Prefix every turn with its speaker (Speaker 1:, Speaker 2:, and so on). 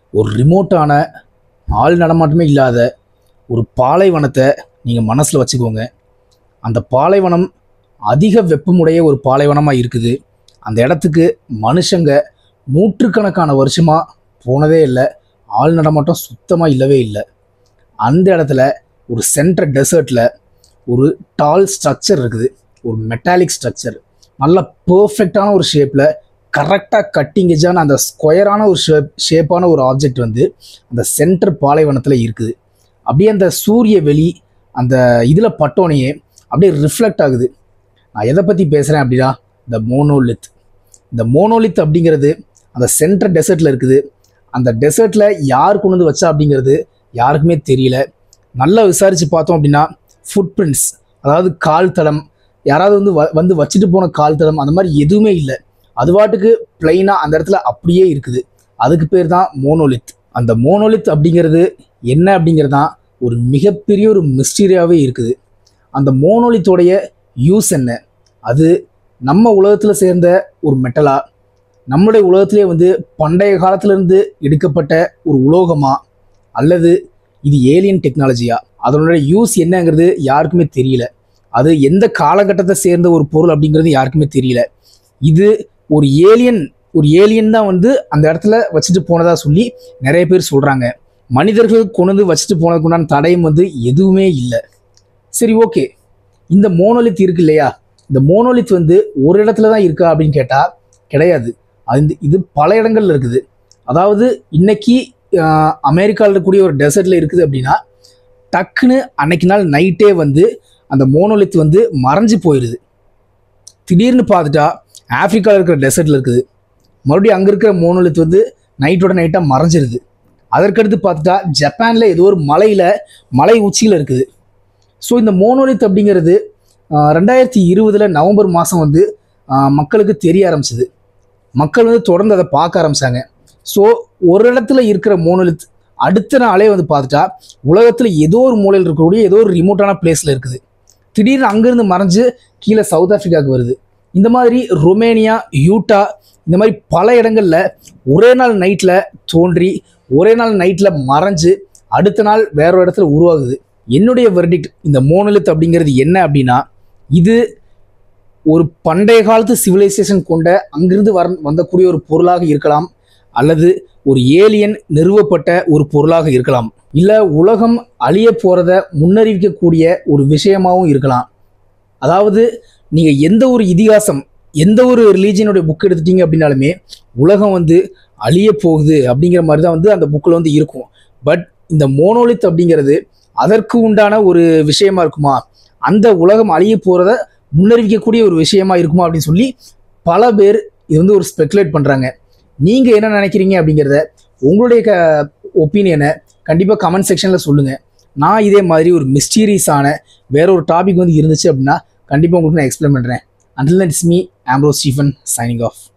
Speaker 1: ஒரு ரிமோட்டான ஆள் நடமாட்டமே இல்லாத ஒரு பாலைவனத்தை நீங்கள் மனசில் வச்சுக்கோங்க அந்த பாலைவனம் அதிக வெப்பமுடைய ஒரு பாலைவனமாக இருக்குது அந்த இடத்துக்கு மனுஷங்க நூற்றுக்கணக்கான வருஷமாக போனதே இல்லை ஆள் நடமாட்டம் சுத்தமாக இல்லவே இல்லை அந்த இடத்துல ஒரு சென்ட்ரல் டெசர்ட்டில் ஒரு டால் ஸ்ட்ரக்சர் இருக்குது ஒரு மெட்டாலிக் ஸ்ட்ரக்சர் நல்ல பர்ஃபெக்டான ஒரு ஷேப்பில் கரெக்டாக கட்டிங் எஜான அந்த ஸ்கொயரான ஒரு ஷேப் ஷேப்பான ஒரு ஆப்ஜெக்ட் வந்து அந்த சென்டர் பாலைவனத்தில் இருக்குது அப்படியே அந்த சூரிய வெளி அந்த இதில் பட்டோனையே அப்படியே ரிஃப்ளெக்ட் ஆகுது நான் எதை பற்றி பேசுகிறேன் அப்படின்னா இந்த மோனோலித் இந்த மோனோலித் அப்படிங்கிறது அந்த சென்ட்ரல் டெசர்ட்டில் இருக்குது அந்த டெசர்ட்டில் யார் கொண்டு வந்து வச்சா அப்படிங்கிறது யாருக்குமே தெரியல நல்லா விசாரித்து பார்த்தோம் அப்படின்னா ஃபுட் பிரிண்ட்ஸ் அதாவது கால் தடம் யாராவது வந்து வ வந்து வச்சுட்டு போன கால் தடம் அந்த மாதிரி எதுவுமே இல்லை அது பாட்டுக்கு பிளைனாக அந்த இடத்துல அப்படியே இருக்குது அதுக்கு பேர் தான் மோனோலித் அந்த மோனோலித் அப்படிங்கிறது என்ன அப்படிங்கிறது தான் ஒரு மிகப்பெரிய ஒரு மிஸ்டீரியாவே இருக்குது அந்த மோனோலித்தோடைய யூஸ் என்ன அது நம்ம உலகத்தில் சேர்ந்த ஒரு மெட்டலா நம்மளுடைய உலகத்திலே வந்து பண்டைய காலத்திலிருந்து எடுக்கப்பட்ட ஒரு உலோகமா அல்லது இது ஏலியன் டெக்னாலஜியா அதனுடைய யூஸ் என்னங்கிறது யாருக்குமே தெரியல அது எந்த காலகட்டத்தை சேர்ந்த ஒரு பொருள் அப்படிங்கிறது யாருக்குமே தெரியல இது ஒரு ஏலியன் ஒரு ஏலியன் தான் வந்து அந்த இடத்துல வச்சுட்டு போனதா சொல்லி நிறைய பேர் சொல்றாங்க மனிதர்கள் கொண்டு வந்து வச்சுட்டு போனதுக்குண்டான தடயம் வந்து எதுவுமே இல்லை சரி ஓகே இந்த மோனோலித் இருக்கு இல்லையா இந்த மோனோலித் வந்து ஒரு இடத்துல தான் இருக்கா அப்படின்னு கேட்டால் கிடையாது அது இது பல இடங்கள்ல இருக்குது அதாவது இன்னைக்கு ஆஹ், அமெரிக்காவில் இருக்கக்கூடிய ஒரு டெசர்ட்ல இருக்குது அப்படின்னா டக்குன்னு அன்னைக்கு நாள் நைட்டே வந்து அந்த மோனோலித் வந்து மறைஞ்சு போயிடுது திடீர்னு பார்த்துட்டா ஆப்பிரிக்காவில் இருக்கிற டெசர்ட்ல இருக்குது மறுபடியும் அங்கே இருக்கிற மோனோலித் வந்து நைட்டோட நைட்டாக மறைஞ்சிருது அதற்கடுத்து பார்த்துட்டா ஜப்பானில் ஏதோ ஒரு மலையில் மலை உச்சியில் இருக்குது ஸோ இந்த மோனோலித் அப்படிங்கிறது ஆஹ், ரெண்டாயிரத்தி இருபதில் நவம்பர் மாதம் வந்து ஆஹ், மக்களுக்கு தெரிய ஆரம்பிச்சது மக்கள் வந்து தொடர்ந்து அதை பார்க்க ஆரம்பிச்சாங்க ஸோ ஒரு இடத்துல இருக்கிற மோனோலித் அடுத்த நாளே வந்து பார்த்துட்டா உலகத்தில் ஏதோ ஒரு மூலையில் இருக்கக்கூடிய ஏதோ ஒரு ரிமோட்டான பிளேஸில் இருக்குது திடீர்னு அங்கேருந்து மறைஞ்சு கீழே சவுத் ஆஃப்ரிக்காவுக்கு வருது இந்த மாதிரி ரொமேனியா யூட்டா இந்த மாதிரி பல இடங்களில் ஒரே நாள் நைட்டில் தோன்றி ஒரே நாள் நைட்டில் மறைஞ்சு அடுத்த நாள் வேற ஒரு இடத்துல உருவாகுது என்னுடைய வெர்டிக்ட் இந்த மோனலித் அப்படிங்கிறது என்ன அப்படின்னா இது ஒரு பண்டைய காலத்து சிவிலைசேஷன் கொண்ட அங்கிருந்து வர வந்தக்கூடிய ஒரு பொருளாக இருக்கலாம் அல்லது ஒரு ஏலியன் நிறுவப்பட்ட ஒரு பொருளாக இருக்கலாம் இல்ல உலகம் அழிய போறத முன்னறிவிக்கக்கூடிய ஒரு விஷயமாவும் இருக்கலாம் அதாவது நீங்க எந்த ஒரு இதிகாசம் எந்த ஒரு ரிலீஜியனுடைய புக் எடுத்துட்டீங்க அப்படின்னாலுமே உலகம் வந்து அழிய போகுது அப்படிங்கிற மாதிரி தான் வந்து அந்த புக்கில் வந்து இருக்கும் பட் இந்த மோனோலித் அப்படிங்கிறது அதற்கு உண்டான ஒரு விஷயமா இருக்குமா அந்த உலகம் அழிய போறத முன்னறிவிக்கக்கூடிய ஒரு விஷயமா இருக்குமா அப்படின்னு சொல்லி பல பேர் இது வந்து ஒரு ஸ்பெகுலேட் பண்றாங்க நீங்க என்ன நினைக்கிறீங்க அப்படிங்கிறத உங்களுடைய க ஒப்பீனியனை கண்டிப்பாக கமெண்ட் செக்ஷனில் சொல்லுங்கள் நான் இதே மாதிரி ஒரு மிஸ்டீரியஸான வேற ஒரு டாபிக் வந்து இருந்துச்சு அப்படின்னா கண்டிப்பாக உங்களுக்கு நான் எக்ஸ்பிளைன் பண்ணுறேன் until it's me Ambrose Stephen signing of